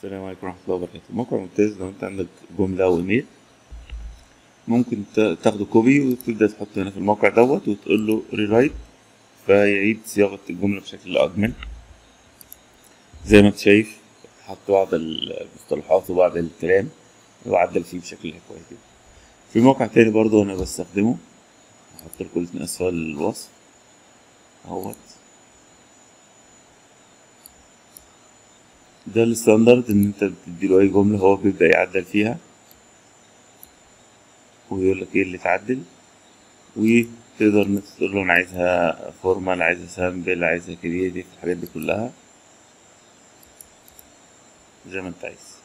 السلام عليكم ورحمة الله وبركاته موقع ممتاز لو انت عندك جملة او ايميل ممكن تا- تاخده كوبي وتبدأ تحطه هنا في الموقع دوت وتقول له ريرايت فيعيد صياغة الجملة بشكل أجمل زي ما انت شايف حط بعض المصطلحات وبعض الكلام وعدل فيه بشكل كويس جدا في موقع تاني برضه انا بستخدمه هحط لكم الاتنين اسفل الوصف اهوت ده الستاندرد ان انت بتديله اي جملة هو بيبدأ يعدل فيها ويقول لك ايه اللي اتعدل وتقدر ان انت تقول له انا عايزها فورمال عايزها سامبل عايزها كرييتيف الحاجات دي كلها زي ما انت عايز